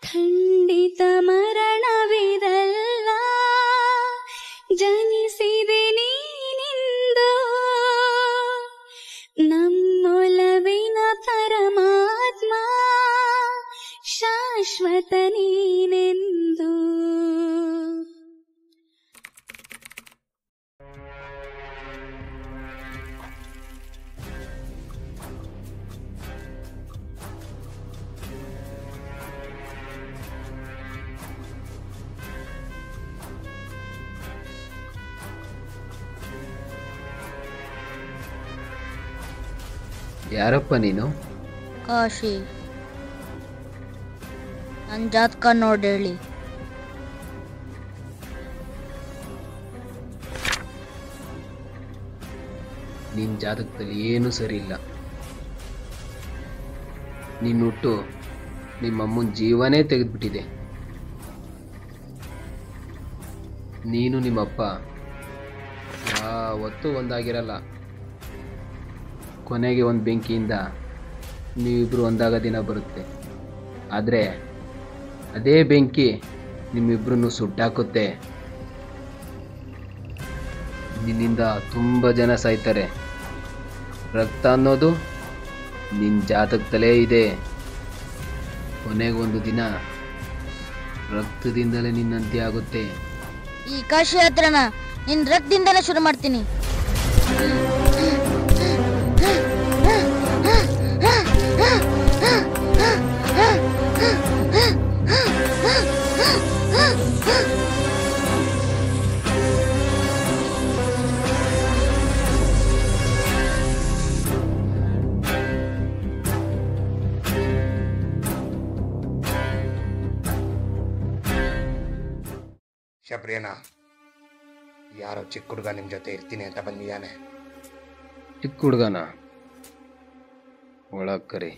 ಖಂಡಿತ ಮರಣವಿದಲ್ಲ ಜನಿಸಿದೆ ನೀನೆಂದು ನಮ್ಮೊಲವಿನ ಪರಮಾತ್ಮ ಶಾಶ್ವತ ನೀನೆಂದು ಯಾರಪ್ಪ ನೀನು ಕಾಶಿ ನನ್ನ ಜಾತಕ ನೋಡಿ ಹೇಳಿ ನಿನ್ನ ಜಾತಕದಲ್ಲಿ ಏನೂ ಸರಿ ಇಲ್ಲ ನಿನ್ನ ಹುಟ್ಟು ನಿಮ್ಮಮ್ಮನ ಜೀವನೇ ತೆಗೆದ್ಬಿಟ್ಟಿದೆ ನೀನು ನಿಮ್ಮಪ್ಪ ಯಾವತ್ತೂ ಒಂದಾಗಿರಲ್ಲ ಕೊನೆಗೆ ಒಂದು ಬೆಂಕಿಯಿಂದ ನೀವಿಬ್ಬರು ಒಂದಾಗ ದಿನ ಬರುತ್ತೆ ಆದರೆ ಅದೇ ಬೆಂಕಿ ನಿಮ್ಮಿಬ್ಬರನ್ನು ಸುಟ್ಟಾಕುತ್ತೆ ನಿನ್ನಿಂದ ತುಂಬ ಜನ ಸಾಯ್ತಾರೆ ರಕ್ತ ಅನ್ನೋದು ನಿನ್ನ ಜಾತಕದಲ್ಲೇ ಇದೆ ಕೊನೆಗೆ ಒಂದು ದಿನ ರಕ್ತದಿಂದಲೇ ನಿನ್ನಂತೆ ಆಗುತ್ತೆ ಈ ಕಾಶಿ ಹತ್ರನ ನಿನ್ ರಕ್ತದಿಂದಲೇ ಶುರು ಮಾಡ್ತೀನಿ ಶಬ್ರಿಯನ ಯಾರೋ ಚಿಕ್ಕ ಹುಡುಗ ನಿಮ್ಮ ಜೊತೆ ಇರ್ತೀನಿ ಅಂತ ಬಂದಿದ್ದಾನೆ ಚಿಕ್ಕ ಹುಡುಗನ ಒಳಗ್ ಕರಿ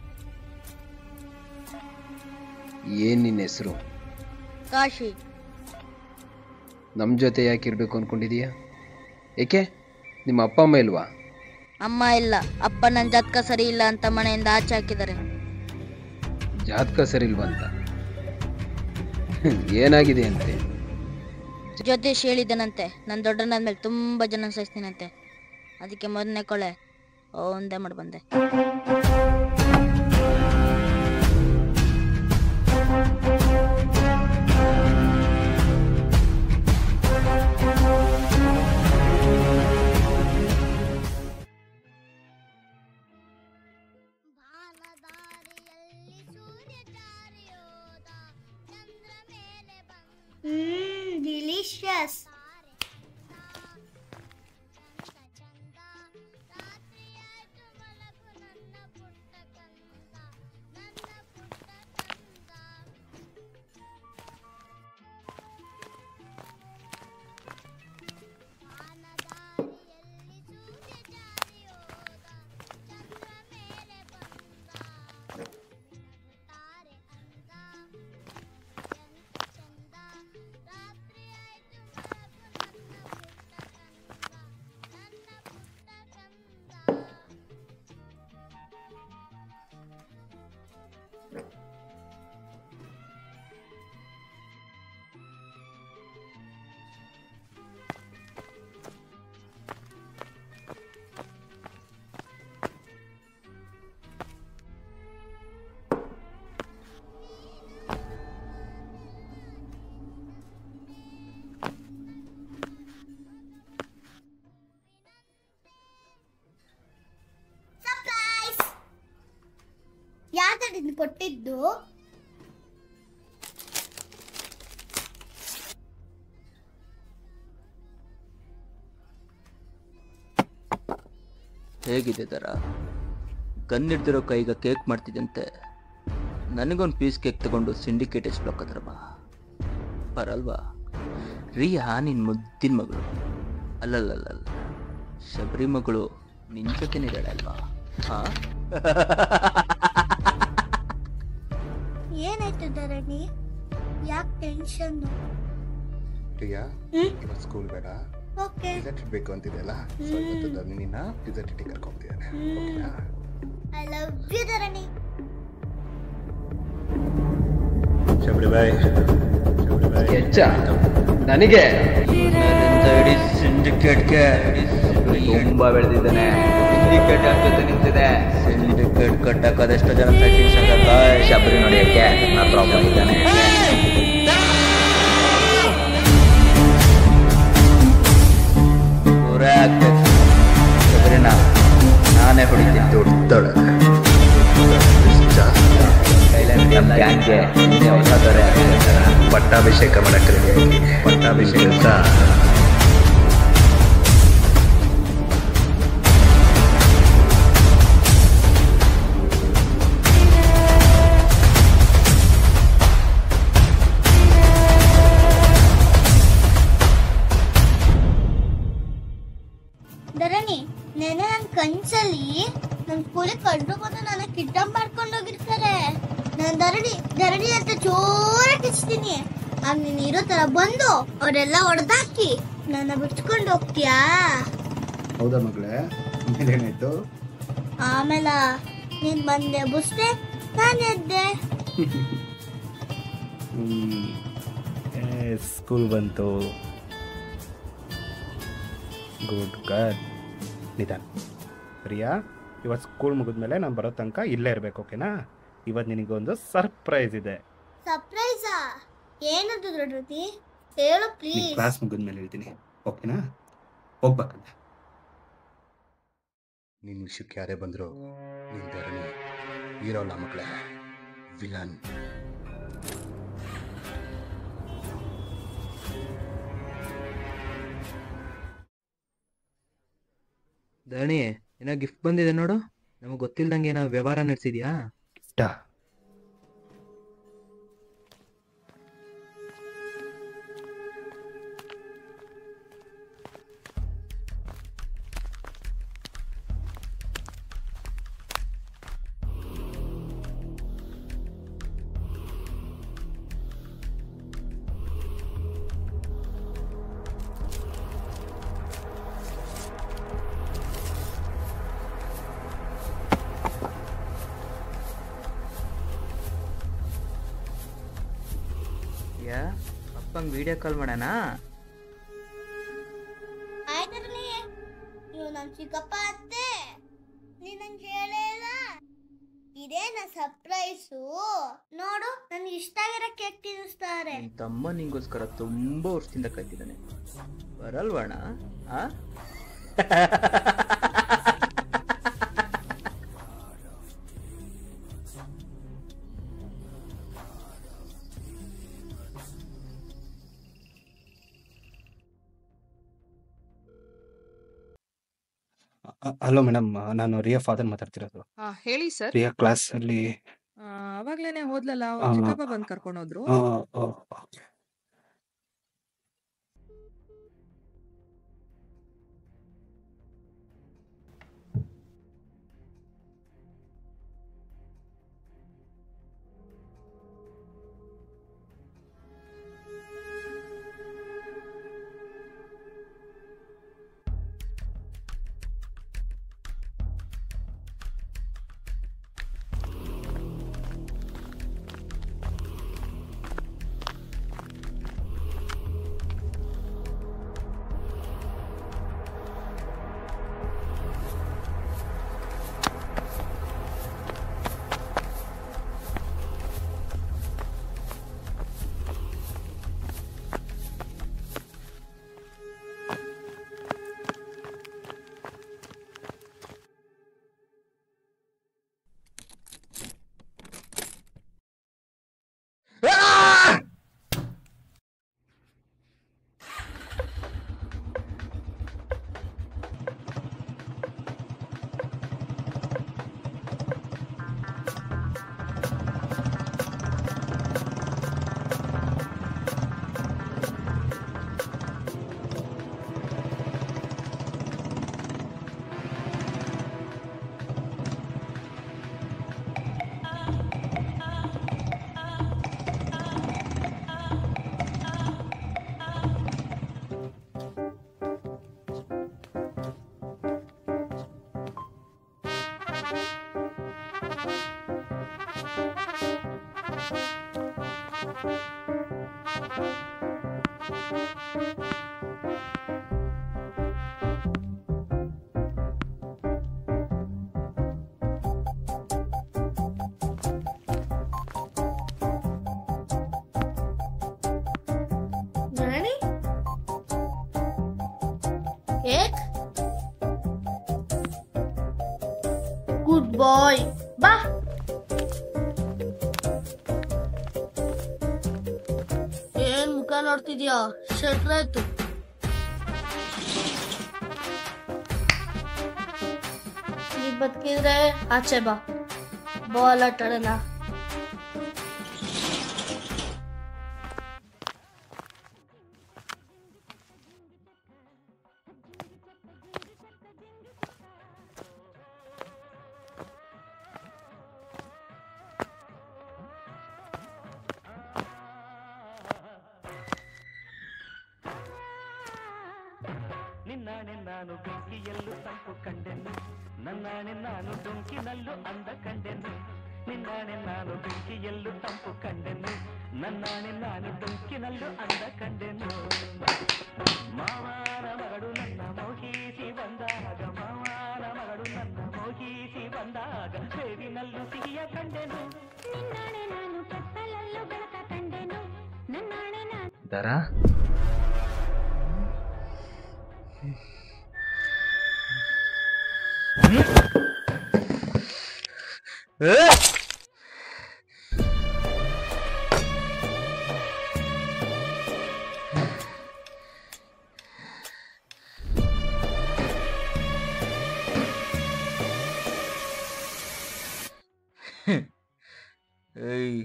ಏನ್ ನಿನ್ನ ಹೆಸರು ಕಾಶಿ ನಮ್ಮ ಜೊತೆ ಯಾಕೆ ಇರಬೇಕು ಅನ್ಕೊಂಡಿದೀಯಾ ಏಕೆ ನಿಮ್ಮ ಅಪ್ಪ ಅಮ್ಮ ಇಲ್ವಾ ಅಮ್ಮ ಇಲ್ಲ ಅಪ್ಪ ನನ್ನ ಜಾತಕ ಸರಿ ಇಲ್ಲ ಅಂತ ಮನೆಯಿಂದ ಆಚೆ ಹಾಕಿದ್ದಾರೆ ಜಾತಕ ಸರಿ ಇಲ್ವಂತ ಏನಾಗಿದೆ ಅಂತೆ ಜ್ಯೋತಿಷ್ ಹೇಳಿದ್ದಾನಂತೆ ನನ್ನ ದೊಡ್ಡನಾದ್ಮೇಲೆ ತುಂಬ ಜನ ಸಾಯಿಸ್ತೀನಂತೆ ಅದಕ್ಕೆ ಮೊದಲನೇ ಕೊಳೆ ಒಂದೇ ಮಾಡಿ ಬಂದೆ ಡಿಲಿಷಿಯಸ್ ಸರ್ಪ್ರೈಸ್ ಯಾವ್ದು ಕೊಟ್ಟಿದ್ದು ಹೇಗಿದೆ ದರ ಗನ್ ಹಿಡ್ದಿರೋ ಕೈಗ ಕೇಕ್ ಮಾಡ್ತಿದ್ದಂತೆ ನನಗೊಂದು ಪೀಸ್ ಕೇಕ್ ತಗೊಂಡು ಸಿಂಡಿಕೇಟ್ ಬಾ ಬರಲ್ವಾ ರಿಯಾ ನಿನ್ನ ಮುದ್ದಿನ ಮಗಳು ಅಲ್ಲಲ್ಲಲ್ಲ ಶಬರಿ ಮಗಳು ನಿನ್ನ ಜೊತೆನಿದ್ದಾಳೆ ಅಲ್ವಾ ಹಾ ಏನಾಯ್ತು ಧರಣಿ ಯಾಕೆ ಟೆನ್ಷನ್ ಪ್ರಿಯಾ ಹ್ಮ್? ಇವತ್ತು ಸ್ಕೂಲ್ ಬೇಡ ಓಕೆ ಡಿಸರ್ಟ್ ಇಡಬೇಕು ಅಂತಿದೆಯಲ್ಲ ಸೊ ಇವತ್ತು ಧರ್ಮಿನಿನ ಡಿಸರ್ಟ್ ಇಟ್ಟು ಕರ್ಕೊಂತಿದ್ದಾನೆ ಓಕೆನಾ ಐ ಲವ್ ಯು ಧರಣಿ ಹೆಚ್ಚ ನನಗೆ ನನ್ನಿಂದ ಇಡೀ ಸಿಂಡಿಕೇಟ್ಗೆ ತುಂಬಾ ಬೆಳೆದಿದ್ದಾನೆ ಸಿಂಡಿಕೇಟ್ ಜೊತೆ ನಿಂತಿದೆ ಸಿಂಡಿಕೇಟ್ ಕಟ್ಟಕ್ಕಾದಷ್ಟು ಜನ ಪ್ರಾಕ್ಟೀಸ್ ಶಬರಿ ನೋಡಿಯಕ್ಕೆ ನಾ ಪ್ರಾಬ್ಲಮ್ ಇದ್ದಾನೆ ಪೂರೇ ಆಗ್ಬೇಕು ಶಬರಿನ ನಾನೇ ಹೊಡಿತೀನಿ ದೊಡ್ಡ ನಮ್ಮ ಗ್ಯಾಂಗ್ಗೆ ಹೊಸ ದೊರೆ ಪಟ್ಟಾಭಿಷೇಕ ಮಾಡಕ್ಕೆ ರೆಡಿಯಾಗಿ ಪಟ್ಟಾಭಿಷೇಕ ಧರಣಿ ನೆನೆ ನನ್ ಕನ್ಸಲ್ಲಿ ನನ್ ಸ್ಕೂಲಿಗೆ ಕಳ್ದು ಬಂದು ನನ್ನ ಕಿಡ್ನಾಪ್ ಮಾಡ್ಕೊಂಡು ಹೋಗಿರ್ತಾರೆ ನಾನ್ ಧರಣಿ ಧರಣಿ ಅಂತ ಜೋರಾಗಿ ಕಿಚ್ತೀನಿ ಆಗ ನೀನ್ ಇರೋ ತರ ಬಂದು ಅವರೆಲ್ಲ ಹೊಡೆದಾಕಿ ನನ್ನ ಬಿಡ್ಸ್ಕೊಂಡು ಹೋಗ್ತೀಯಾ ಹೌದಾ ಮಗಳೇ ಆಮೇಲೆ ಏನಾಯ್ತು ಆಮೇಲೆ ನೀನ್ ಬಂದೆ ಬುಸ್ತೆ ನಾನು ಎದ್ದೆ ಸ್ಕೂಲ್ ಬಂತು ಗುಡ್ ಗಡ್ ನಿಧಾನ ಪ್ರಿಯಾ ಇವತ್ತು ಸ್ಕೂಲ್ ಮುಗಿದ್ಮೇಲೆ ನಾನು ಬರೋ ತನಕ ಇಲ್ಲೇ ಇರಬೇಕು ಓಕೆನಾ ಇವತ್ತು ನಿನಗೊಂದು ಸರ್ಪ್ರೈಸ್ ಇದೆ ಸರ್ಪ್ರೈಸಾ ಏನದು ದೊಡ್ಡತಿ ಹೇಳು ನೀನು ಪ್ಲೀಸ್ ಕ್ಲಾಸ್ ಮುಗಿದ್ಮೇಲೆ ಹೇಳ್ತೀನಿ ಓಕೆನಾ ಹೋಗ್ಬೇಕಂತ ನಿನ್ನ ವಿಷಯಕ್ಕೆ ಯಾರೇ ಬಂದ್ರು ನಿನ್ ಧರಣಿ ಇರೋಲ್ಲ ಮಕ್ಕಳೇ ವಿಲನ್ ಧರಣಿ ಏನೋ ಗಿಫ್ಟ್ ಬಂದಿದೆ ನೋಡು ನಮಗೆ ಗೊತ್ತಿಲ್ದಂಗೆ ಏನೋ ವ್ಯವಹಾರ ನಡೆಸಿದ್ಯಾ ಇಷ್ಟ ಯಾ ಅಪ್ಪಂಗೆ ವಿಡಿಯೋ ಕಾಲ್ ಮಾಡೋಣ ಆಯ್ತರ್ಲಿ ನೀವು ನಮ್ ಚಿಕ್ಕಪ್ಪ ಅತ್ತೆ ನೀ ನಂಗೆ ಹೇಳೇ ಇಲ್ಲ ಇದೇನ ಸರ್ಪ್ರೈಸು ನೋಡು ನನ್ಗೆ ಇಷ್ಟ ಆಗಿರೋ ಕೇಕ್ ತಿನ್ನಿಸ್ತಾರೆ ನಿನ್ ತಮ್ಮ ನಿಂಗೋಸ್ಕರ ತುಂಬಾ ವರ್ಷದಿಂದ ಕಾಯ್ತಿದ್ದಾನೆ ಬರಲ್ವಣ ಆ ಹಲೋ ಮೇಡಮ್ ನಾನು ರಿಯಾ ಫಾದರ್ ಮಾತಾಡ್ತಿರೋದು ಹಾ ಹೇಳಿ ಸರ್ ರಿಯಾ ಕ್ಲಾಸ್ ಅಲ್ಲಿ ಅವಾಗ್ಲೇನೆ ಹೋದ್ಲಲ್ಲ ಅವ್ರ್ ಆ, ಚಿಕ್ಕಪ್ಪ ಬಂದ್ ಕರ್ಕೊಂಡು ಹೋದ್ರು ಆ, ಆ, okay. Dharani cake good boy ಬಾ ಏನ್ ಮುಖ ನೋಡ್ತಿದ್ಯಾ ಶೆಟ್ರಾಯ್ತು ನೀ ಬದುಕಿದ್ರೆ ಆಚೆ ಬಾ ಬಾಲ್ ಆಟ ಆಡೋಣ ನಿನ್ನಾಣೆ ನಾನು ಬೆಂಕಿಯಲ್ಲೂ ತಂಪು ಕಂಡೆನು ನನ್ನಾಣೆ ನಾನು ಡೊಂಕಿನಲ್ಲೂ ಅಂದ ಕಂಡೆನು ನಿನ್ನಾಣೆ ನಾನು ಬೆಂಕಿಯಲ್ಲೂ ತಂಪು ಕಂಡೆನು ನನ್ನಾಣೆ ನಾನು ಡೊಂಕಿನಲ್ಲೂ ಅಂದ ಕಂಡೆನು ಮಾವಾನ ಮಗಳು ನನ್ನ ಮೋಹಿಸಿ ಬಂದಾಗ ಮಾವಾನ ಮಗಳು ನನ್ನ ಮೋಹಿಸಿ ಬಂದಾಗ ಬೇವಿನಲ್ಲೂ ಸಿಹಿಯ ಕಂಡೆನು ನಿನ್ನಾಣೆ ನಾನು ಕತ್ತಲಲ್ಲೂ ಬೆಳಕ ಕಂಡೆನು ನನ್ನಾಣೆ ನಾನು ದರ ಏಯ್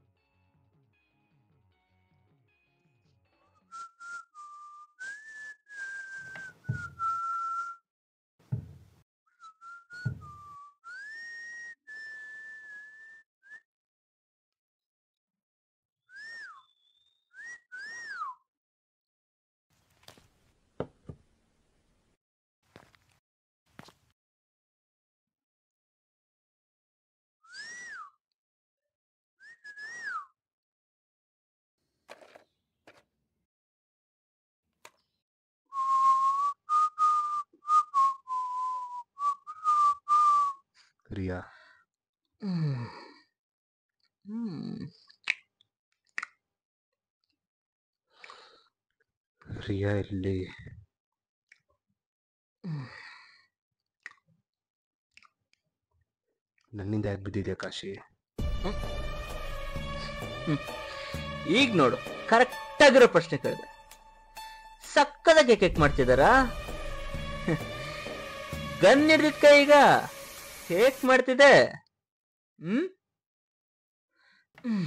ರಿಯಾ ಹ್ಮ್. ಹ್ಮ್. ರಿಯಾ ಇಲ್ಲಿ ನನ್ನಿಂದ ಯಾಕೆ ಬಿದ್ದಿದ್ಯಾ ಕಾಶಿ ಈಗ ನೋಡು ಕರೆಕ್ಟ್ ಆಗಿರೋ ಪ್ರಶ್ನೆ ಕೇಳಿದೆ ಸಕ್ಕದಾಗಿ ಕೇಕ್ ಮಾಡ್ತಿದಾರಾ ಗನ್ ಹಿಡ್ದಿದ್ ಕೈ ಈಗ ಕೇಕ್ ಮಾಡ್ತಿದೆ ಹ್ಮ್ ಹ್ಮ್.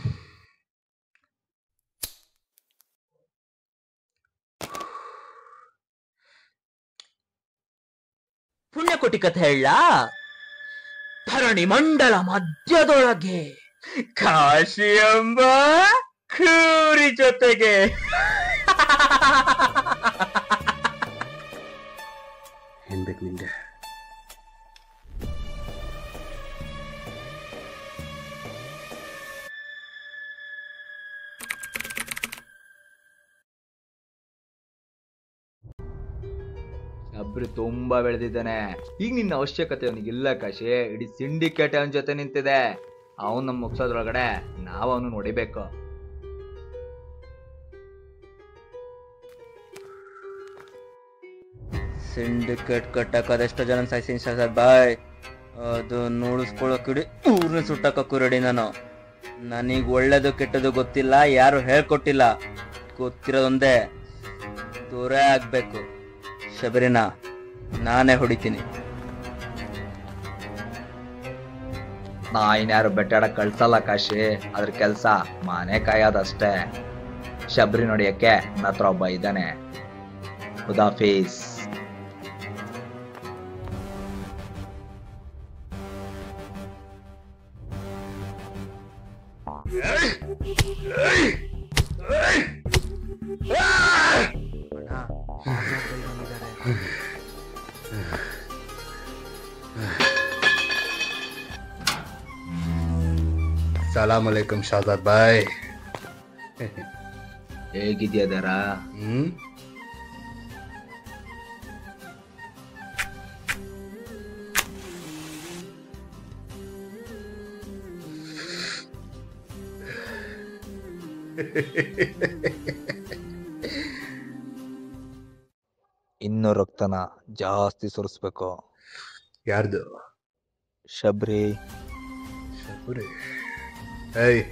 ಪುಣ್ಯಕೋಟಿ ಕಥೆ ಹೇಳ ಧರಣಿ ಮಂಡಲ ಮಧ್ಯದೊಳಗೆ ಕಾಶಿ ಎಂಬ ಕೂರಿ ಜೊತೆಗೆ ಏನ್ ಬೇಕು ನಿಂಗೆ ಶಬ್ರಿ ತುಂಬಾ ಬೆಳೆದಿದ್ದಾನೆ ಈಗ ನಿನ್ನ ಅವಶ್ಯಕತೆ ಅವನಿಗಿಲ್ಲ ಕಾಶಿ ಇಡೀ ಸಿಂಡಿಕೇಟ್ ಅವನ ಜೊತೆ ನಿಂತಿದೆ ಅವನ್ ನಮ್ಮ ಮುಗ್ಸೋದ್ರೊಳಗಡೆ ನಾವು ಅವನು ನೋಡಿಬೇಕು ಸಿಂಡಿಕೇಟ್ ಕಟ್ಟಕ್ ಅದೆಷ್ಟೋ ಜನ ಸಾಯ್ಸಿನ್ ಸರ್ ಬಾಯ್ ಅದು ನೋಡಿಸ್ಕೊಳಕ್ ಇಡೀ ಊರ್ನ ಸುಟ್ಟಕ್ಕೂ ರೆಡಿ ನಾನು ನನಗ್ ಒಳ್ಳೇದು ಕೆಟ್ಟದು ಗೊತ್ತಿಲ್ಲ ಯಾರು ಹೇಳ್ಕೊಟ್ಟಿಲ್ಲ ಗೊತ್ತಿರೋದೊಂದೇ ದೂರ ಆಗ್ಬೇಕು ಶಬರಿನ ನಾನೇ ಹೊಡಿತೀನಿ ನಾ ಇನ್ಯಾರು ಬೆಟ್ಟಾಡಕ್ ಕಳ್ಸಲ್ಲ ಕಾಶಿ ಅದ್ರ ಕೆಲ್ಸ ಮನೆ ಕಾಯೋದಷ್ಟೇ ಶಬರಿ ನೋಡಿಯಕ್ಕೆ ನನ್ನ ಹತ್ರ ಒಬ್ಬ ಇದ್ದಾನೆ ಹುದಾಫೀಸ್ ಸಲಾಮ್ ಅಲೈಕುಮ್ ಶಾಜಾದ್ ಬಾಯ್ ಹೇಗಿದ್ಯಾ ದರ ಹ್ಮ್ ಇನ್ನು ರಕ್ತನ ಜಾಸ್ತಿ ಸುರಿಸ್ಬೇಕು ಯಾರ್ದು ಶಬರಿ ಶಬರಿ ಏಯ್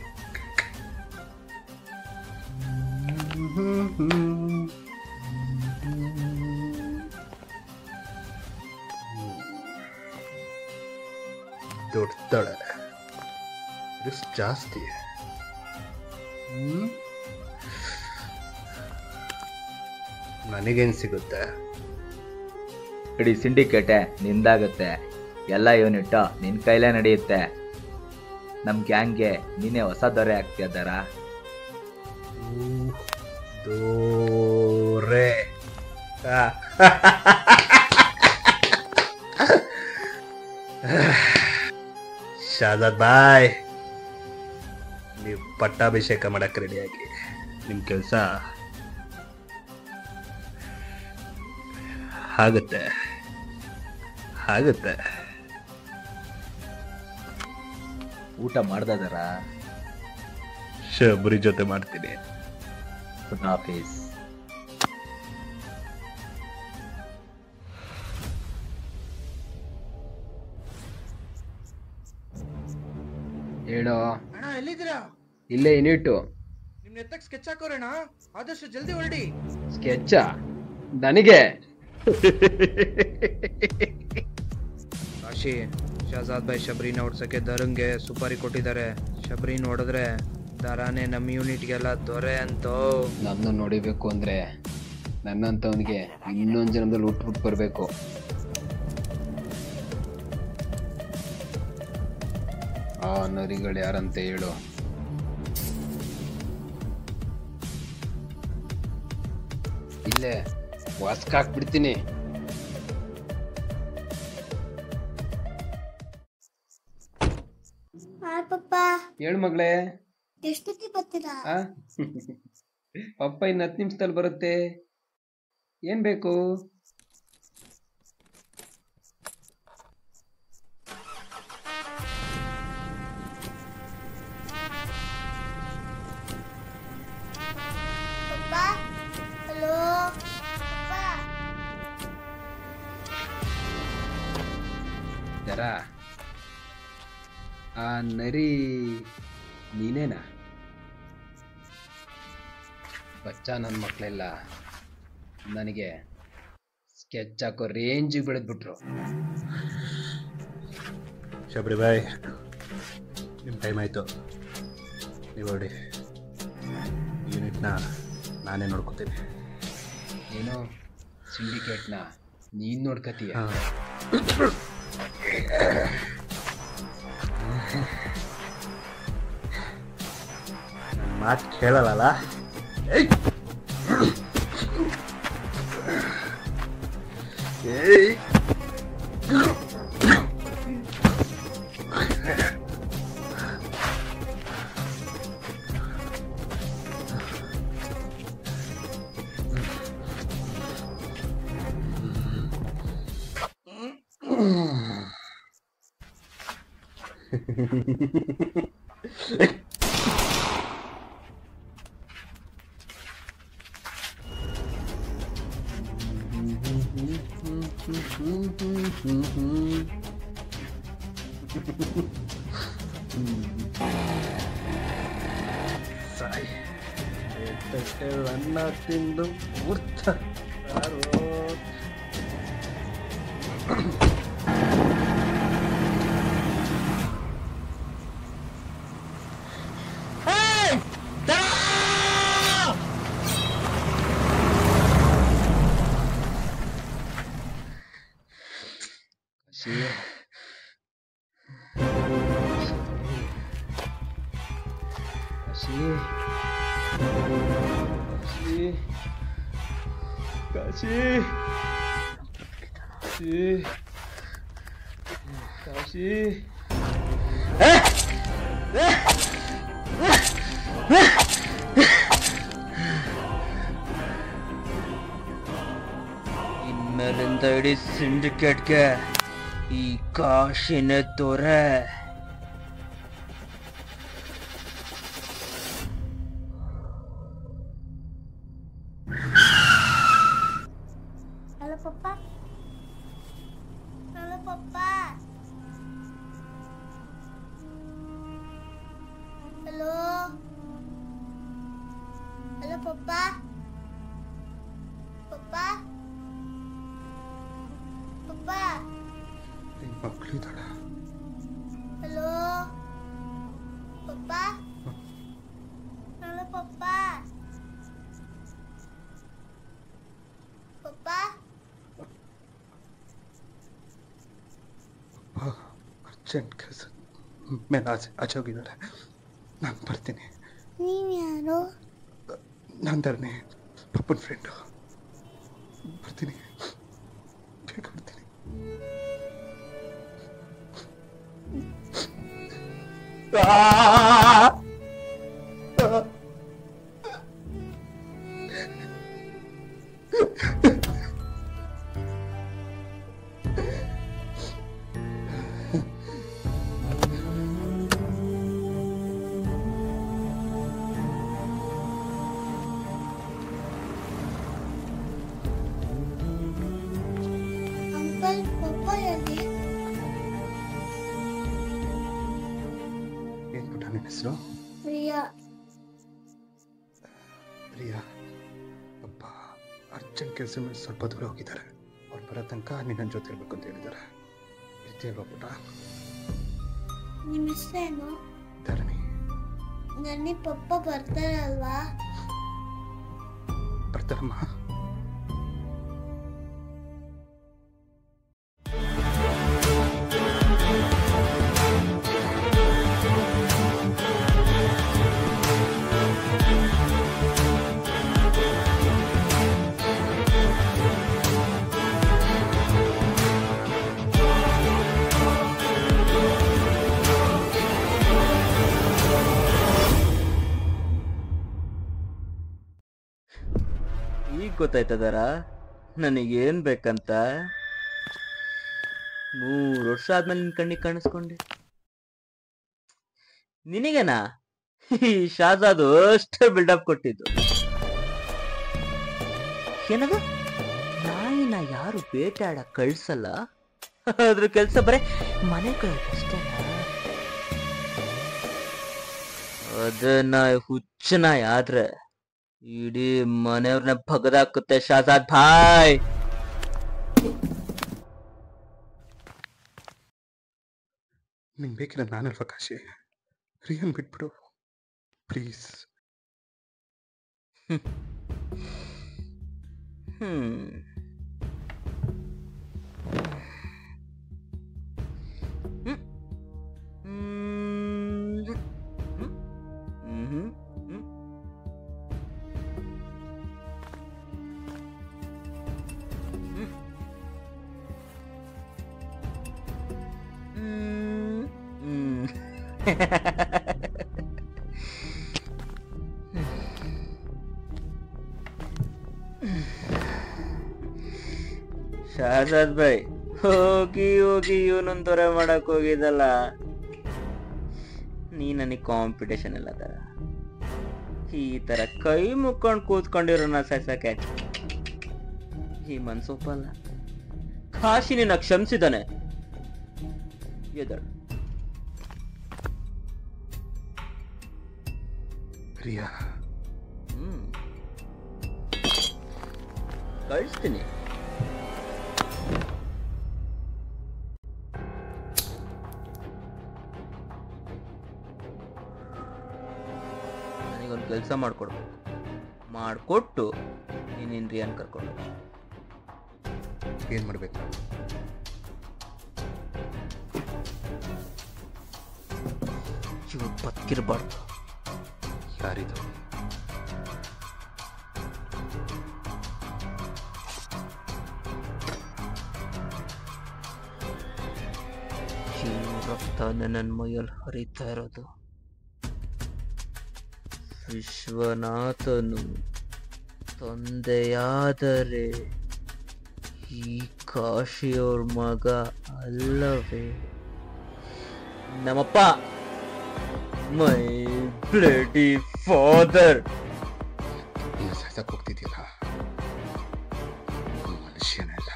ದೊಡ್ಡಳೆ ರಿಸ್ಕ್ ಜಾಸ್ತಿ ಹ್ಮ್ ನನಗೇನು ಸಿಗುತ್ತೆ ಇಡೀ ಸಿಂಡಿಕೇಟೆ ನಿಂದಾಗುತ್ತೆ ಎಲ್ಲ ಯೂನಿಟ್ ನಿನ್ ಕೈಲೇ ನಡೆಯುತ್ತೆ ನಮ್ ಗ್ಯಾಂಗ್ಗೆ ನೀನೇ ಹೊಸ ದೊರೆ ಆಗ್ತೀಯ ದರ ದೋರೆ ಆ. ಶಾಜಾದ್ ಬಾಯ್ ನೀವು ಪಟ್ಟಾಭಿಷೇಕ ಮಾಡಕ್ಕೆ ರೆಡಿಯಾಗಿ ನಿಮ್ಮ ಕೆಲಸ ಆಗುತ್ತೆ ಆಗುತ್ತೆ ಊಟ ಮಾಡ್ದ ದರ ಶಬರಿ ಜೊತೆ ಮಾಡ್ತೀನಿ ಆಫೀಸ್ ಹೇಳೋ ಅಣ್ಣ ಎಲ್ಲಿದ್ದೀರಾ ಇಲ್ಲೇ ಯೂನಿಟ್ಟು ನಿಮ್ ನೆತ್ತಕ್ ಸ್ಕೆಚ್ ಹಾಕೋರಣ್ಣ ಆದಷ್ಟು ಜಲ್ದಿ ಹೊರಡಿ ಸ್ಕೆಚ್ಚ ನನಗೆ ಕಾಶಿ ಶಹಜಾದ್ ಭಾಯ್ ಶಬರಿನ ಓಡ್ಸಕ್ಕೆ ದರಂಗೆ ಸುಪಾರಿ ಕೊಟ್ಟಿದ್ದಾರೆ ಶಬರಿ ನೋಡಿದ್ರೆ ದರಾನೇ ನಮ್ಮ ಯೂನಿಟ್ಗೆಲ್ಲ ದೊರೆ ಅಂತೋ ನನ್ನ ನೋಡಿಬೇಕು ಅಂದ್ರೆ ನನ್ನಂತವನಿಗೆ ಇನ್ನೊಂದು ಜನ್ಮದಲ್ಲಿ ಹುಟ್ಬಿಟ್ಟು ಬರಬೇಕು ಆ ನರಿಗಳು ಯಾರಂತ ಹೇಳು ಇಲ್ಲೇ ವಾಸ್ಕ್ ಹಾಕ್ಬಿಡ್ತೀನಿ ಹಾಯ್ ಪಪ್ಪ ಹೇಳು ಮಗಳೇ ಎಷ್ಟೊತ್ತಿ ಬರ್ತೀರಾ ಆ ಪಪ್ಪ ಇನ್ನು ಹತ್ತು ನಿಮಿಷದಲ್ಲಿ ಬರುತ್ತೆ ಏನ್ ಬೇಕು ಪಪ್ಪ ಹಲೋ ಪಪ್ಪ ಜರ ಆ ನರಿ ನೀನೇನಾ ಬಚ್ಚ ನನ್ನ ಮಕ್ಕಳೆಲ್ಲ ನನಗೆ ಸ್ಕೆಚ್ ಹಾಕೋ ರೇಂಜಿಗೆ ಬೆಳೆದ್ಬಿಟ್ರು ಶಬರಿ ಬಾಯ್ ನಿಮ್ಮ ಟೈಮ್ ಆಯಿತು ನೀವು ಹೊರಡಿ ಯೂನಿಟ್ನ ನಾನೇ ನೋಡ್ಕೋತೀನಿ ಏನೋ ಸಿಂಡಿಕೇಟ್ನ ನೀನ್ ನೋಡ್ಕತೀಯ ಮಾತು ಕೇಳಲ್ಲ ಏಯ್ ಏಯ್ ಸಾಯ್ ಅನ್ನ ತಿಂದು ಮೂರ್ತ ಕಾಶಿ ಕಾಶಿ ಕಾಶಿ ಕಾಶಿ ಕಾಶಿ ಕಾಶಿ ಅಂತ ಇಡೀ ಸಿಂಡಿಕೇಟ್ಗೆ ಈ ಕಾಶಿನೇ ದೊರೆ hello papa hello papa hello hello papa papa papa ನಿನ್ ಮಕ್ಳು ಇದ್ದಾಳ hello papa hello papa papa urgent ಕೆಲಸ ಮೇಲೆ ಆಚೆ ಆಚೆ ಹೋಗಿದ್ದಾಳೆ ನಾನು ಬರ್ತೀನಿ ನೀವ್ ಯಾರು ನಾನು ಧರಣಿ ಪಪ್ಪನ ಫ್ರೆಂಡು ಬರ್ತೀನಿ ಬೇಗ ಬರ್ತೀನಿ ಅಂಕಲ್ ಪಪ್ಪ ಎಲ್ಲಿ ಏನು ಪುಟ್ಟ ನಿನ್ನ ಹೆಸರು ಪ್ರಿಯಾ ಪ್ರಿಯಾ ಅಪ್ಪ ಅರ್ಜೆಂಟ್ ಕೆಲಸ ಮೇಲೆ ಸ್ವಲ್ಪ ದೂರ ಹೋಗಿದ್ದಾರೆ ಅವ್ರು ಬರೋ ತನಕ ನಿನ್ನ ಜೊತೆ ಇರ್ಬೇಕು ಅಂತ ಹೇಳಿದ್ದಾರೆ ಇರ್ತೀಯಲ್ವಾ ಪುಟ್ಟ ನಿಮ್ಮ ಹೆಸರೇನು ಧರಣಿ ನನ್ನಿ ಪಪ್ಪ ಬರ್ತಾರಲ್ವಾ ಬರ್ತಾರಮ್ಮ ಈಗ ಗೊತ್ತಾಯ್ತದಾರ ನನಗೇನ್ ಬೇಕಂತ ಮೂರು ವರ್ಷ ಆದ್ಮೇಲೆ ನಿನ್ ಕಣ್ಣಿಗೆ ಕಾಣಿಸ್ಕೊಂಡೆ ನಿನಗೇನಾ ಈ ಶಾಜಾದು ಅಷ್ಟೇ ಬಿಲ್ಡಪ್ ಕೊಟ್ಟಿದ್ದು ಏನದು ನಾಯಿನ ಯಾರು ಬೇಟೆಯಾಡ ಕಳ್ಸಲ್ಲ ಅದ್ರ ಕೆಲ್ಸ ಬರೇ ಮನೆ ಕಳ್ಸಷ್ಟೇ ಅದನ್ನ ಹುಚ್ಚ ನಾಯಿ ಆದ್ರೆ ಇಡೀ ಮನೆಯವ್ರನ್ನ ಬಗದಾಕುತ್ತೆ ಶಾಜಾದ್ ಭಾಯ್ ನಿಂಗೆ ಬೇಕಿಲ್ಲ ನಾನಲ್ವ ಕಾಶಿ ರಿಯನ್ ಬಿಟ್ಬಿಡು ಪ್ಲೀಸ್ ಹ್ಮ್ ಹ್ಮ್. ಹ್ಮ್. ಹ್ಮ್. ಹ್ಮ್. ಹ್ಮ್. ಹ್ಮ್. ಹ್ಮ್. ಹ್ಮ್. ಶಾಜಾದ್ ಭಾಯ್ ಹೋಗಿ ಹೋಗಿ ಇವನೊಂದ್ ತೊರೆ ಮಾಡಕ್ ಹೋಗಿದ್ದಲ್ಲ ನೀ ನನಗೆ ಕಾಂಪಿಟೇಷನ್ ಇಲ್ಲ ತರ ಈ ತರ ಕೈ ಮುಕ್ಕೊಂಡು ಕೂತ್ಕೊಂಡಿರೋನ ಸಾಯ್ಸಕ್ಕೆ ಈ ಮನ್ಸೊಪ್ಪಲ್ಲ ಕಾಶಿ ನಿನ್ನ ಕ್ಷಮಿಸಿದಾನೆ ಎದಳು ಪ್ರಿಯಾ ಹ್ಮ್ ಕಳಿಸ್ತೀನಿ ನನಗೊಂದು ಕೆಲಸ ಮಾಡಿಕೊಡ್ಬೇಕು ಮಾಡಿಕೊಟ್ಟು ನೀನು ರಿಯಾನ್ ಕರ್ಕೊಂಡು ಏನು ಮಾಡಬೇಕು ಇವ್ ಬದುಕಿರ್ಬಾರ್ದು ಯಾರಿದು ಇವ್ ರಕ್ತ ನನ್ನ ಮೈಯಲ್ಲಿ ಹರಿತಾ ಇರೋದು ವಿಶ್ವನಾಥನು ತಂದೆಯಾದರೆ ಈ ಕಾಶಿಯವ್ರ ಮಗ ಅಲ್ಲವೇ ನಮ್ಮಪ್ಪ ಮೈ ಬ್ಲಡಿ ಫಾದರ್ ಇನ್ನು ಸಾಯ್ಸಕ್ ಹೋಗ್ತಿದ್ಯಲ್ಲ ಮನುಷ್ಯನೇ ಇಲ್ಲ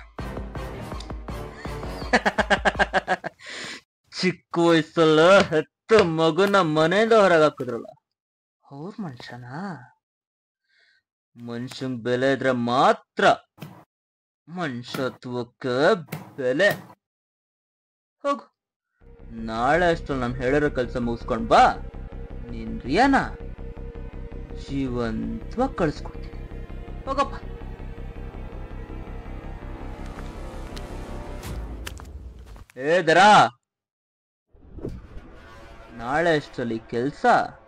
ಚಿಕ್ಕ ವಯಸ್ಸಲ್ಲ ಹೆತ್ತ ಮಗುನ ಮನೆಯಿಂದ ಹೊರಗೆ ಹಾಕಿದ್ರಲ್ಲ ಅವ್ರ ಮನುಷ್ಯನಾ ಮನುಷ್ಯಂಗ್ ಬೆಲೆ ಇದ್ರೆ ಮಾತ್ರ ಮನುಷ್ಯತ್ವಕ್ಕೆ ಬೆಲೆ ಹೋಗು ನಾಳೆ ಅಷ್ಟು ನಾನು ಹೇಳಿರೋ ಕೆಲಸ ಮುಗಿಸ್ಕೊಂಡ್ ಬಾ ನೀನ್ ರಿಯಾನ ಜೀವಂತವಾಗಿ ಕಳಿಸ್ಕೊಡ್ತೀನಿ ಹೋಗಪ್ಪ ಏ ದರಾ ನಾಳೆ ಅಷ್ಟರಲ್ಲಿ ಕೆಲ್ಸ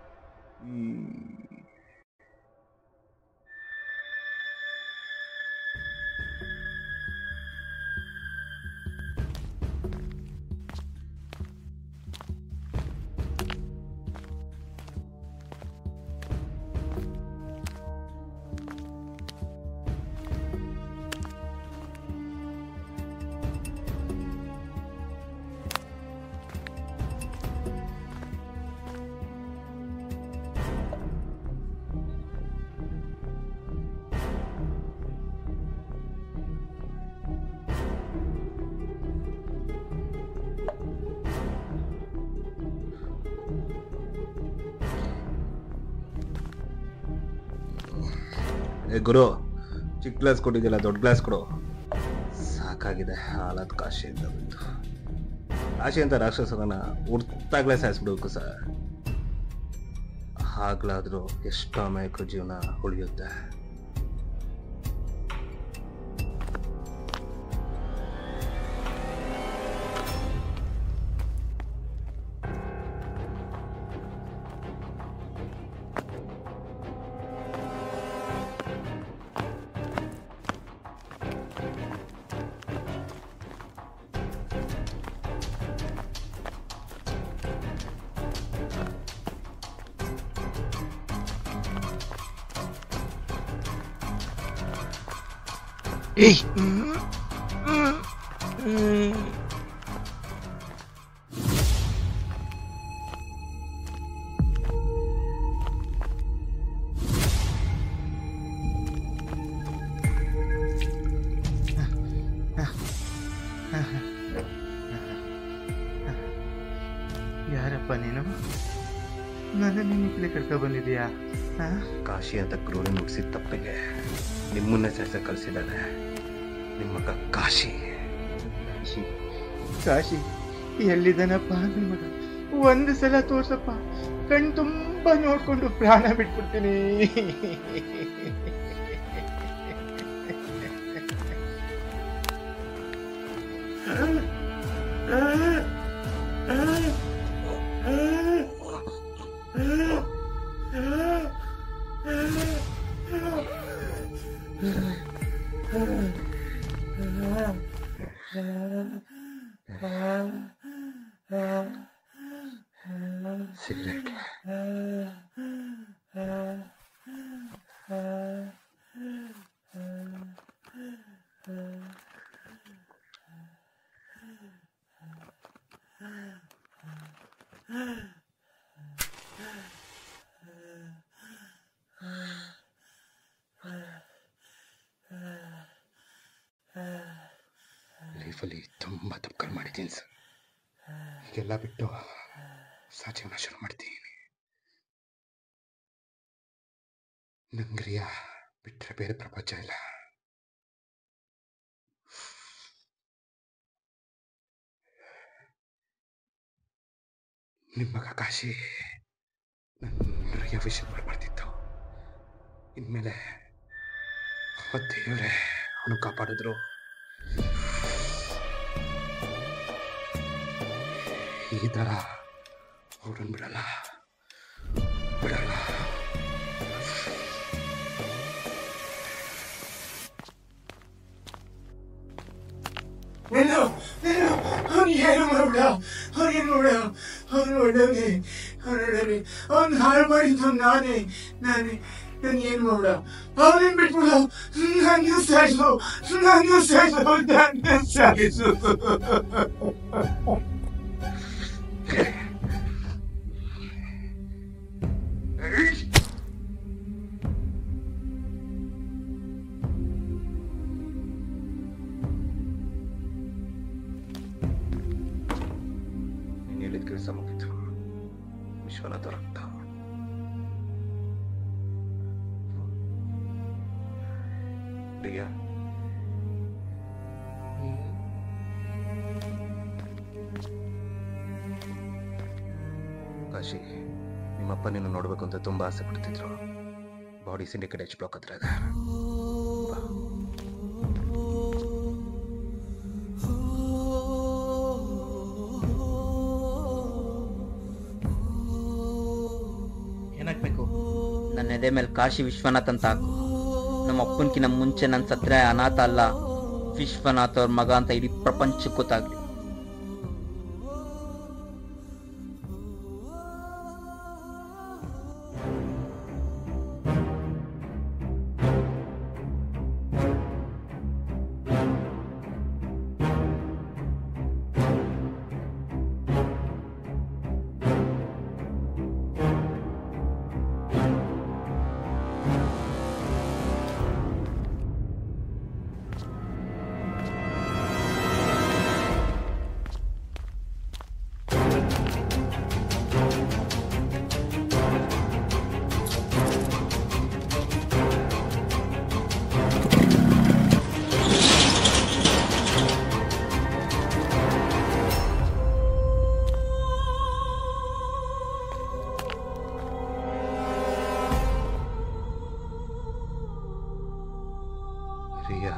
ಏ ಗುರು ಚಿಕ್ಕ ಗ್ಲಾಸ್ ಕೊಟ್ಟಿದ್ದಿಲ್ಲ ದೊಡ್ಡ ಗ್ಲಾಸ್ ಕೊಡು ಸಾಕಾಗಿದೆ ಹಾಳಾದ ಕಾಶಿಯಿಂದ ಬಂತು ಕಾಶಿ ಅಂತ ರಾಕ್ಷಸನ ಹುಡ್ತಾಗ್ಲೇ ಸಾಯಿಸ್ಬಿಡ್ಬೇಕು ಸರ್ ಆಗ್ಲಾದ್ರೂ ಎಷ್ಟು ಅಮಾಯಕ ಜೀವನ ಉಳಿಯುತ್ತೆ ಏಯ್ ಯಾರಪ್ಪ ನೀನು ನನ್ನ ನಿನ್ನ ಕರ್ಕೊ ಬಂದಿದ್ಯಾ ಕಾಶಿ ಅಂತ ಕ್ರೂರಿ ನುಗ್ಸಿದ ತಪ್ಪಿಗೆ ನಿಮ್ಮನ್ನೇ ಸೆಳ್ಸ ಕಳಿಸಿದ್ದಾನೆ ನಿಮ್ಮ ಮಗ ಕಾಶಿ ಕಾಶಿ ಕಾಶಿ ಎಲ್ಲಿದ್ದಾನಪ್ಪ ನನ್ನ ಮಗ ಒಂದು ಸಲ ತೋರ್ಸಪ್ಪ ಕಣ್ ತುಂಬಾ ನೋಡ್ಕೊಂಡು ಪ್ರಾಣ ಬಿಟ್ಬಿಡ್ತೀನಿ ಸಿಗರೇಟ್ ಲೈಫಲ್ಲಿ ತುಂಬ ತಪ್ಪುಗಳು ಮಾಡಿದ್ದೀನಿ ಸರ್ ಈಗೆಲ್ಲ ಬಿಟ್ಟು ಹೊಸ ಜೀವನ ಶುರು ಮಾಡ್ತೀನಿ ನಂಗೆ ರಿಯಾ ಬಿಟ್ಟರೆ ಬೇರೆ ಪ್ರಪಂಚ ಇಲ್ಲ ನಿಮ್ಮ ಮಗ ಕಾಶಿ ನನ್ನ ರಿಯಾ ವಿಷಯ ಮಾಡ್ಬಾರ್ದಿತ್ತು ಇನ್ಮೇಲೆ ಆ ದೇವರೇ ಅವನು ಕಾಪಾಡಿದ್ರು ಈ ಥರ ಅವ್ರನ್ನ ಬಿಡಲ್ಲ ಬಿಡಲ್ಲ ನಿಲ್ಲು ನಿಲ್ಲು ಅವ್ನಿಗೆ ಏನು ಮಾಡ್ಬಿಡ ಅವ್ನಿಗೆ ನೋಡ ಅವ್ನು ಒಳ್ಳೆಯವನೇ ಅವ್ನು ಒಳ್ಳೆಯವನೇ ಅವ್ನು ಹಾಳು ಮಾಡಿದ್ದು ನಾನೇ ನಾನೇ ನನ್ ಏನ್ ಮಾಡ್ಬಿಡ ಅವನೇನ್ ಬಿಟ್ಬಿಡು ನನ್ನ ಸಾಯಿಸು ನನ್ನ ಸಾಯಿಸು ನನ್ನ ಸಾಯಿಸು ನೀನು ಹೇಳಿದ ಕೆಲಸ ಮುಗಿತು ವಿಶ್ವನಾಥ ರಕ್ತ ಪ್ರಿಯಾ ಕಾಶಿ ನಿಮ್ಮಪ್ಪ ನಿನ್ನ ನೋಡ್ಬೇಕು ಅಂತ ತುಂಬಾ ಆಸೆ ಪಡ್ತಿದ್ರು ಬಾಡಿ ಸಿಂಡಿಕೇಟ್ ಎಚ್ ಬ್ಲಾಕ್ ಹತ್ರ ಇದೆ ಬಾ. ಏನಾಗ್ಬೇಕು ನನ್ನ ಎದೆ ಮೇಲೆ ಕಾಶಿ ವಿಶ್ವನಾಥ್ ಅಂತ ಹಾಕು ನಮ್ಮ ಅಪ್ಪನ್ಕಿನ ಮುಂಚೆ ನನ್ನ ಸತ್ರೆ ಅನಾಥ ಅಲ್ಲ ವಿಶ್ವನಾಥ್ ಅವ್ರ ಮಗ ಅಂತ ಇಡೀ ಪ್ರಪಂಚಕ್ಕೆ ಗೊತ್ತಾಗ್ಲಿ ಪ್ರಿಯಾ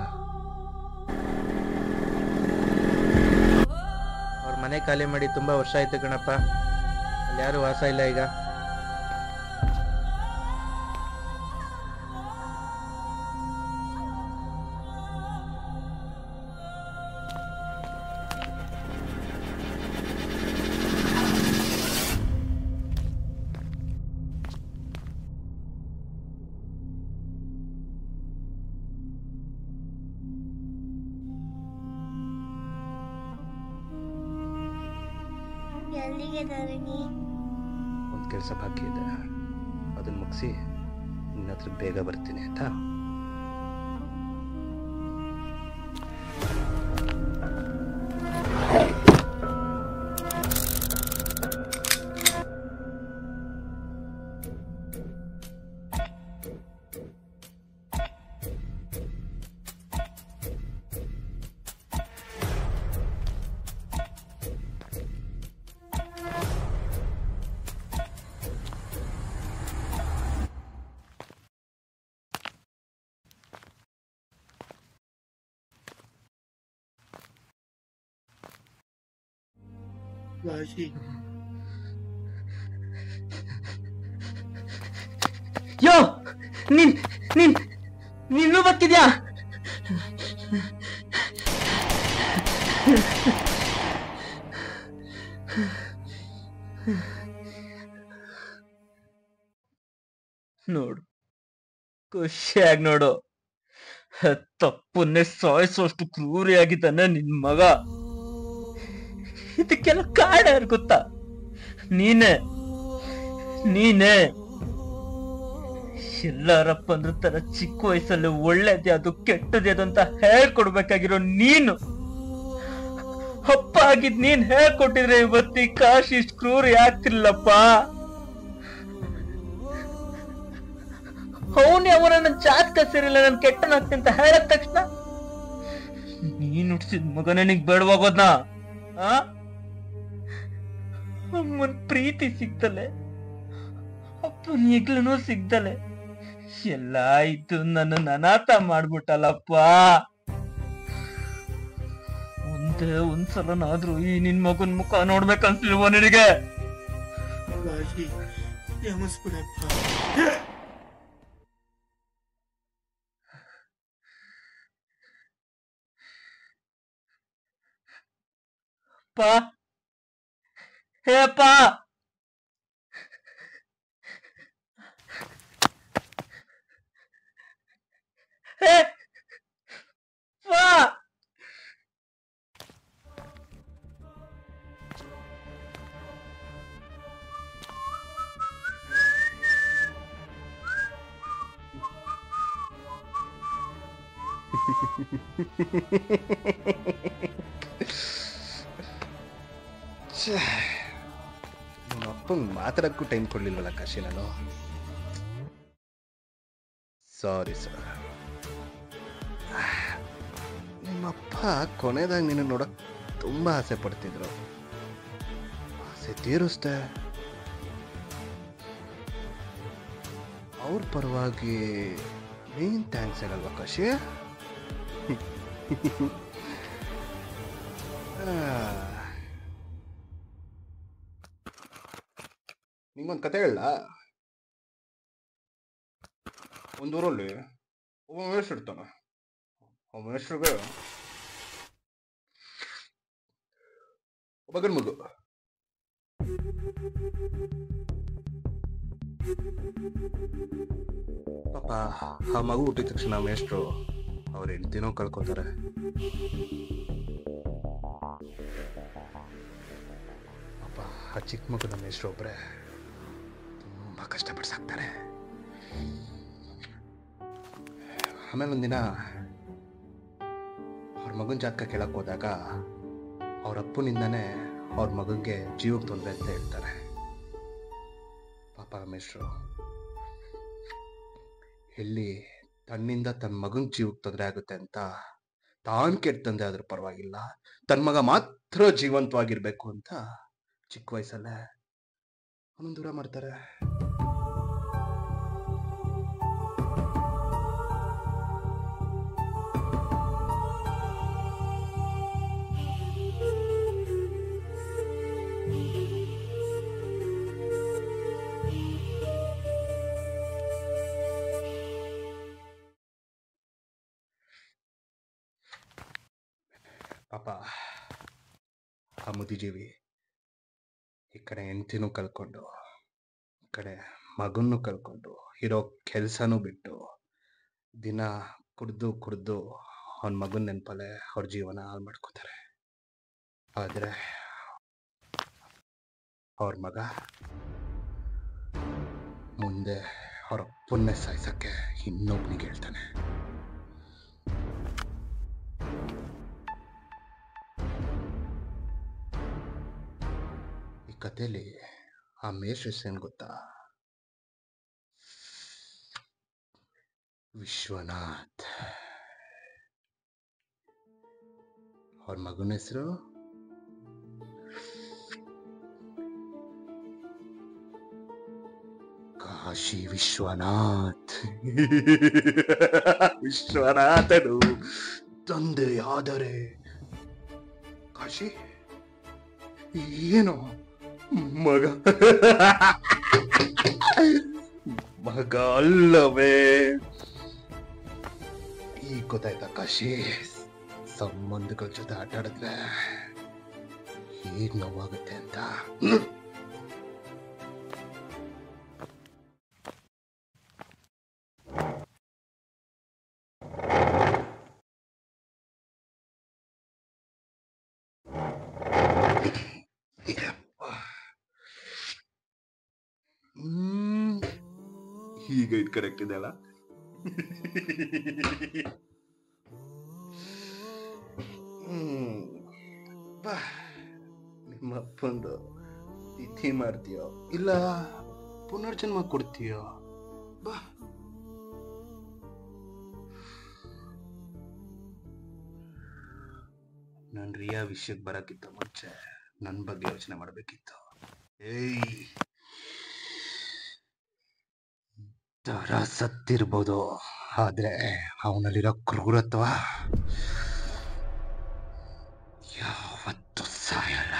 ಅವ್ರ ಮನೆ ಖಾಲಿ ಮಾಡಿ ತುಂಬಾ ವರ್ಷ ಆಯ್ತು ಕಣಪ್ಪ ಅಲ್ಲಿ ಯಾರು ವಾಸ ಇಲ್ಲ ಈಗ ಎಲ್ಲಿಗೆ ಧರಣಿ ಒಂದು ಕೆಲಸ ಬಾಕಿ ಇದೆ ಅದನ್ನ ಮುಗಿಸಿ ನಿನ್ನ ಹತ್ರ ಬೇಗ ಬರ್ತೀನಿ ಆಯ್ತಾ ಕಾಶಿ ಯೋ ನೀನ್ ನೀನ್ ನೀನು ಬದುಕಿದ್ಯಾ ನೋಡು ಖುಷಿಯಾಗಿ ನೋಡು ತಪ್ಪನ್ನೇ ಸಾಯಿಸುವಷ್ಟು ಕ್ರೂರಿಯಾಗಿದ್ದಾನೆ ನಿನ್ ಮಗ ಇದಕ್ಕೆಲ್ಲ ಕಾರಣ ಯಾರು ಗೊತ್ತಾ ನೀನೇ ನೀನೇ ಎಲ್ಲಾರಪ್ಪ ಅಂದ್ರೆ ತರ ಚಿಕ್ಕ ವಯಸ್ಸಲ್ಲಿ ಒಳ್ಳೇದೇ ಅದು ಕೆಟ್ಟದೇ ಅದು ಅಂತ ಹೇಳ್ಕೊಡ್ಬೇಕಾಗಿರೋ ನೀನು ಅಪ್ಪ ಆಗಿದ್ ನೀನ್ ಹೇಳ್ಕೊಟ್ಟಿದ್ರೆ ಇವತ್ತಿ ಕಾಶಿ ಇಷ್ಟ್ ಕ್ರೂರಿ ಆಗ್ತಿರ್ಲಪ್ಪ ಅವನೇ ಅವನ ನನ್ ಜಾತಕ ಸೇರಿಲ್ಲ ನನ್ ಕೆಟ್ಟನಾಗ್ತಿ ಅಂತ ಹೇಳಿದ ತಕ್ಷಣ ನೀನ್ ಹುಟ್ಸಿದ್ ಮಗ ನನಗ್ ಬೇಡವಾಗೋದ್ನ ಆ ಅಮ್ಮನ್ ಪ್ರೀತಿ ಸಿಗ್ತಲೆ ಅಪ್ಪನ್ ಈಗ್ಲೂ ಸಿಗ್ದಲೆ ಎಲ್ಲ ಆಯ್ತು ನನ್ನ ಅನಾಥ ಮಾಡ್ಬಿಟ್ಟಲ್ಲಪ್ಪ ಒಂದೇ ಒಂದ್ಸಲನಾದ್ರೂ ಈ ನಿನ್ ಮಗನ್ ಮುಖ ನೋಡ್ಬೇಕನ್ಸ್ಲಿಲ್ವ ನಿನಗೆ ಕಾಶಿ ಕ್ಷಮಿಸ್ಬಿಡಪ್ಪ ಪಾ ಹೇ ಪಾ ನಿಮ್ಮ ಅಪ್ಪಂಗೆ ಮಾತಾಡೋಕ್ಕೂ ಟೈಮ್ ಕೊಡ್ಲಿಲ್ವಲ್ಲ ಕಾಶಿ ನಾನು ಸಾರಿ ಸರ್ ನಿಮ್ಮಪ್ಪ ಕೊನೆದಾಗ ನಿನ್ನ ನೋಡಕ್ ತುಂಬಾ ಆಸೆ ಪಡ್ತಿದ್ರು ಆಸೆ ತೀರಿಸ್ದೆ ಅವ್ರ ಪರವಾಗಿ ನೀನ್ ಥ್ಯಾಂಕ್ಸ್ ಹೇಳಲ್ವಾ ಕಾಶಿ ನಿಂಗೊಂದು ಕತೆ ಹೇಳ ಒಂದೂರಲ್ಲಿ ಒಬ್ಬ ಮೇಷ್ಟ್ರು ಇರ್ತಾನೆ ಆ ಮೇಷ್ಟ್ರಿಗೆ ಒಬ್ಬ ಗಂಡು ಮಗು ಪಾಪ ಆ ಮಗು ಹುಟ್ಟಿದ ತಕ್ಷಣ ಮೇಷ್ಟ್ರು ಅವ್ರ ಹೆಂಡ್ತಿನೋ ಕಳ್ಕೊತಾರೆ ಪಾಪ ಆ ಚಿಕ್ಕ ಮಗುನ ಮೇಷ್ಟ್ರು ಒಬ್ರೆ ತುಂಬಾ ಕಷ್ಟಪಟ್ಟು ಸಾಕ್ತಾರೆ ಆಮೇಲೆ ಒಂದಿನ ಅವ್ರ ಮಗನ ಜಾತಕ ಕೇಳಕ್ ಹೋದಾಗ ಅವ್ರ ಅಪ್ಪನಿಂದಾನೇ ಅವ್ರ ಮಗನಿಗೆ ಜೀವಕ್ಕೆ ತೊಂದರೆ ಅಂತ ಹೇಳ್ತಾರೆ ಪಾಪ ರಮೇಶ್ರು ಎಲ್ಲಿ ತನ್ನಿಂದ ತನ್ನ ಮಗನ ಜೀವಕ್ಕೆ ತೊಂದರೆ ಆಗುತ್ತೆ ಅಂತ ತಾನ್ ಕೆಟ್ಟಂದೆ ಅದ್ರ ಪರವಾಗಿಲ್ಲ ತನ್ನ ಮಗ ಮಾತ್ರ ಜೀವಂತವಾಗಿರ್ಬೇಕು ಅಂತ ಚಿಕ್ಕ ವಯಸ್ಸಲ್ಲೇ ಅವನನ್ನು ದೂರ ಮಾಡ್ತಾರೆ ಪಾಪ ಆ ಮುದಿಜೀವಿ ಈ ಕಡೆ ಹೆಂಡ್ತಿನೂ ಕಳ್ಕೊಂಡು ಈ ಕಡೆ ಮಗನ್ನು ಕಳ್ಕೊಂಡು ಇರೋ ಕೆಲಸನೂ ಬಿಟ್ಟು ದಿನ ಕುಡ್ದು ಕುಡ್ದು ಅವನ ಮಗನ ನೆನಪಲ್ಲೇ ಅವ್ರ ಜೀವನ ಹಾಳು ಮಾಡ್ಕೋತಾರೆ ಆದರೆ ಅವ್ರ ಮಗ ಮುಂದೆ ಅವ್ರ ಅಪ್ಪನ್ನೇ ಸಾಯ್ಸಕ್ಕೆ ಇನ್ನೊಬ್ನಿಗೆ ಹೇಳ್ತಾನೆ ಈ ಕಥೆಯಲ್ಲಿ ಆ ಮೇಷ್ ಹೆಸರೇನು ಗೊತ್ತಾ ವಿಶ್ವನಾಥ್ ಅವ್ರ ಮಗನ ಹೆಸರು ಕಾಶಿ ವಿಶ್ವನಾಥ್ ವಿಶ್ವನಾಥನು ತಂದೆಯಾದರೆ ಕಾಶಿ ಏನು ಮಗ ಮಗ ಅಲ್ಲವೇ ಈಗ ಗೊತ್ತಾಯ್ತಾ ಕಾಶಿ ಸಂಬಂಧಗಳ ಜೊತೆ ಆಟ ಆಡಿದ್ರೆ ಹೇಗ್ ನೋವಾಗುತ್ತೆ ಅಂತ ಹ್ಮ್ ಈಗ ಇದು ಕರೆಕ್ಟ್ ಇದೆ ಅಲ್ಲ ಹ್ಮ್ ಬಾ ನಿಮ್ಮ ಅಪ್ಪಂದು ತಿಥಿ ಮಾಡ್ತೀಯೋ ಇಲ್ಲ ಪುನರ್ಜನ್ಮ ಕೊಡ್ತೀಯೋ ಬಾ ನಾನು ರಿಯಾ ವಿಷಯಕ್ಕೆ ಬರಕ್ಕಿಂತ ಮುಂಚೆ ನನ್ನ ಬಗ್ಗೆ ಯೋಚನೆ ಮಾಡಬೇಕಿತ್ತು ಏಯ್ ದರ ಸತ್ತಿರ್ಬೋದು ಆದ್ರೆ ಅವನಲ್ಲಿರೋ ಕ್ರೂರತ್ವ ಯಾವತ್ತೂ ಸಾಯಲ್ಲ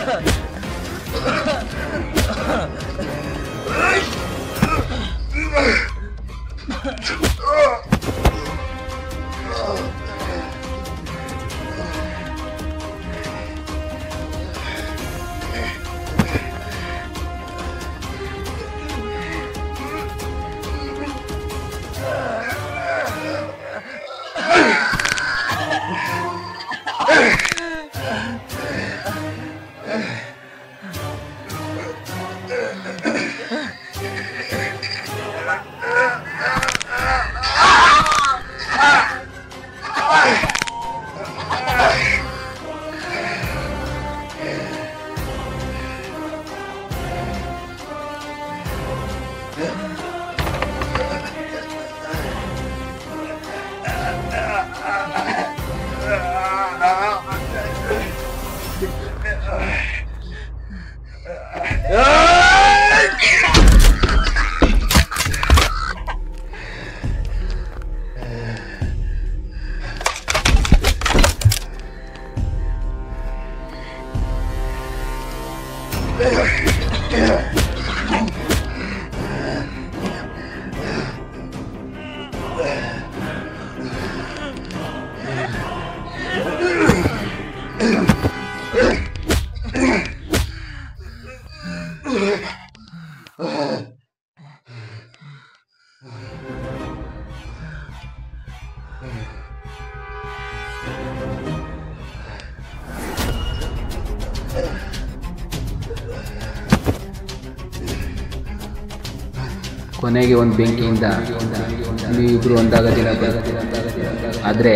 ಕೊನೆಗೆ ಒಂದು ಬೆಂಕಿಯಿಂದ ನೀವಿಬ್ರು ಒಂದಾಗ ದಿನ ಬರುತ್ತೆ ಆದರೆ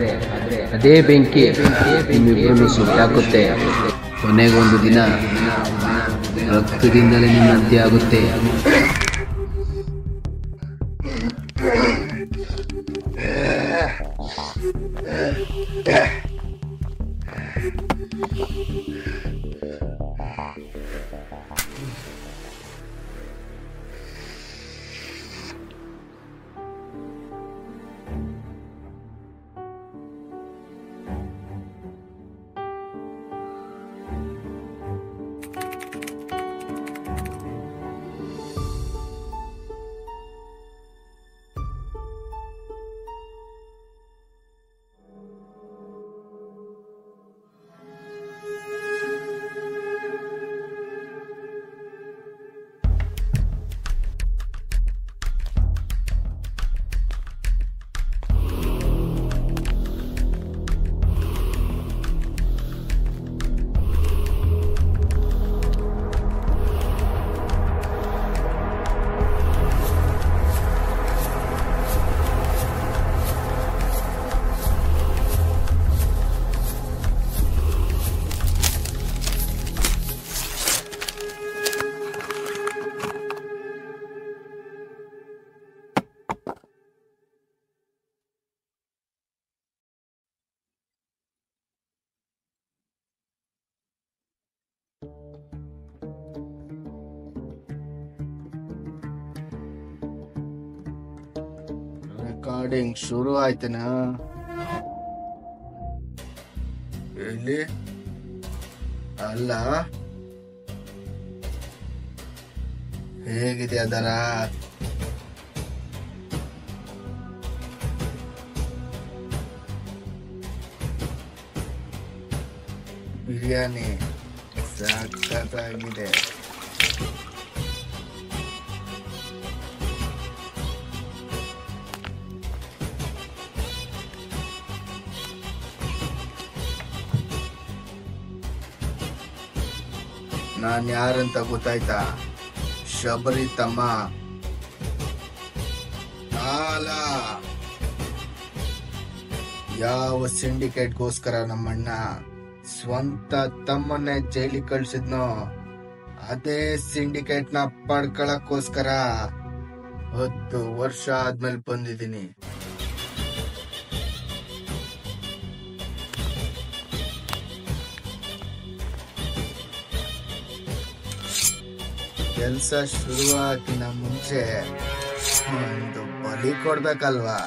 ಅದೇ ಬೆಂಕಿ ನಿಮ್ಮಿಬ್ಬರನ್ನು ಸುಟ್ಟಾಕುತ್ತೆ ಕೊನೆಗೆ ಒಂದು ದಿನ ರಕ್ತದಿಂದಲೇ ನಿಮ್ಮ ಅಂತ್ಯ ಆಗುತ್ತೆ ರೆಕಾರ್ಡಿಂಗ್ ಶುರು ಆಯ್ತೇನ ಎಲ್ಲಿ ಅಲ್ಲ ಹೇಗಿದೆ ಅದರ ಬಿರಿಯಾನಿ ಸಖತ್ತಾಗಿದೆ ನಾನ್ ಯಾರಂತ ಗೊತ್ತಾಯ್ತಾ ಶಬರಿ ತಮ್ಮ ಕಾಲ ಯಾವ ಸಿಂಡಿಕೇಟ್ಗೋಸ್ಕರ ನಮ್ಮಣ್ಣ ಸ್ವಂತ ತಮ್ಮನ್ನೇ ಜೈಲಿಗೆ ಕಳ್ಸಿದ್ನೋ ಅದೇ ಸಿಂಡಿಕೇಟ್ ನ ಪಡ್ಕೊಳಕ್ಕೋಸ್ಕರ ಹತ್ತು ವರ್ಷ ಆದ್ಮೇಲೆ ಬಂದಿದ್ದೀನಿ ಕೆಲ್ಸ ಶುರುವಾಗಿನ ಮುಂಚೆ ಒಂದು ಬಲಿ ಕೊಡ್ಬೇಕಲ್ವಾ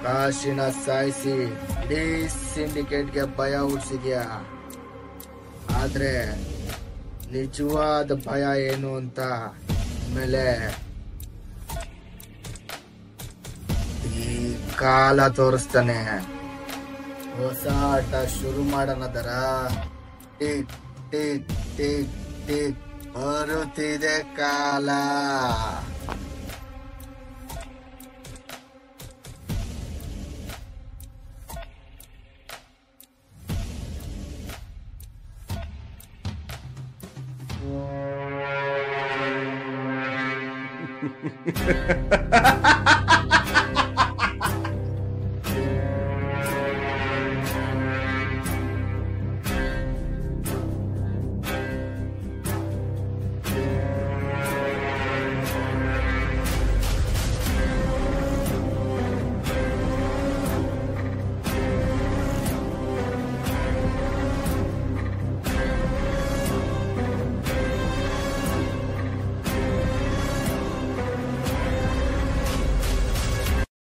ಕಾಶಿನ ಸಾಯಿಸಿ ಇಡೀ ಸಿಂಡಿಕೇಟ್ಗೆ ಭಯ ಹುಡ್ಸಿದ್ಯಾ ಆದ್ರೆ ನಿಜವಾದ ಭಯ ಏನು ಅಂತ ಆಮೇಲೆ ಈ ಕಾಲ ತೋರಿಸ್ತಾನೆ ಹೊಸ ಆಟ ಶುರು ಮಾಡೋಣ ದರ ಟಿಕ್ ಟಿಕ್ ಟಿಕ್ ಟಿಕ್ ಬರುತ್ತಿದೆ ಕಾಲ